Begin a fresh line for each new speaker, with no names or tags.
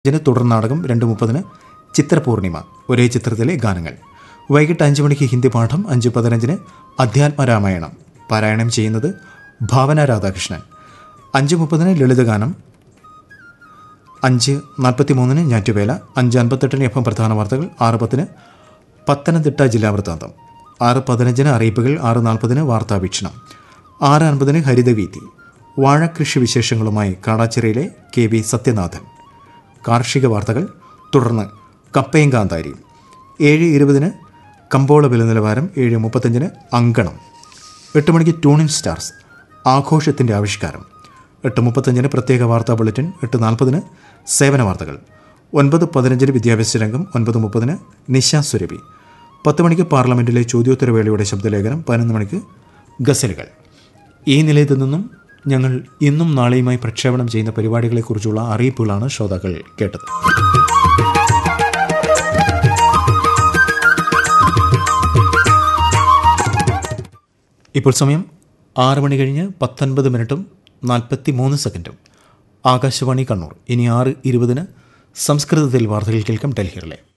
അഞ്ചിന് തുടർ നാടകം രണ്ട് മുപ്പതിന് ചിത്രപൂർണിമ ഒരേ ചിത്രത്തിലെ ഗാനങ്ങൾ വൈകിട്ട് അഞ്ച് മണിക്ക് ഹിന്ദി പാഠം അഞ്ച് പതിനഞ്ചിന് അധ്യാത്മരാമായണം പാരായണം ചെയ്യുന്നത് ഭാവന രാധാകൃഷ്ണൻ അഞ്ച് മുപ്പതിന് ലളിതഗാനം അഞ്ച് നാൽപ്പത്തി മൂന്നിന് ഞാറ്റുവേല അഞ്ച് അൻപത്തെട്ടിന് എഫ് എം പ്രധാന വാർത്തകൾ ആറ് പത്തിന് പത്തനംതിട്ട ജില്ലാ വൃത്താന്തം ആറ് പതിനഞ്ചിന് അറിയിപ്പുകൾ ആറ് നാൽപ്പതിന് വാർത്താവീക്ഷണം ആറ് അൻപതിന് ഹരിതവീതി വാഴകൃഷി വിശേഷങ്ങളുമായി കാടാച്ചിറയിലെ കെ വി സത്യനാഥൻ കാർഷിക വാർത്തകൾ തുടർന്ന് കപ്പയും കാന്താരിയും ഏഴ് ഇരുപതിന് കമ്പോള വില നിലവാരം ഏഴ് മുപ്പത്തഞ്ചിന് അങ്കണം എട്ട് മണിക്ക് ട്യൂണിൻ സ്റ്റാർസ് ആഘോഷത്തിൻ്റെ ആവിഷ്കാരം എട്ട് മുപ്പത്തഞ്ചിന് പ്രത്യേക വാർത്താ ബുള്ളറ്റിൻ എട്ട് നാൽപ്പതിന് സേവന വാർത്തകൾ ഒൻപത് പതിനഞ്ചിന് വിദ്യാഭ്യാസ രംഗം ഒൻപത് മുപ്പതിന് നിശ സുരഭി പത്ത് മണിക്ക് പാർലമെൻറ്റിലെ ചോദ്യോത്തരവേളയുടെ ശബ്ദലേഖനം പതിനൊന്ന് മണിക്ക് ഗസലുകൾ ഈ നിലയത്തിൽ നിന്നും ഞങ്ങൾ ഇന്നും നാളെയുമായി പ്രക്ഷേപണം ചെയ്യുന്ന പരിപാടികളെക്കുറിച്ചുള്ള അറിയിപ്പുകളാണ് ശ്രോതാക്കൾ കേട്ടത് ഇപ്പോൾ സമയം ആറ് മണി കഴിഞ്ഞ് പത്തൊൻപത് മിനിറ്റും നാൽപ്പത്തി മൂന്ന് സെക്കൻഡും ആകാശവാണി കണ്ണൂർ ഇനി ആറ് ഇരുപതിന് സംസ്കൃതത്തിൽ വാർത്തകൾ കേൾക്കാം ഡൽഹിയിലെ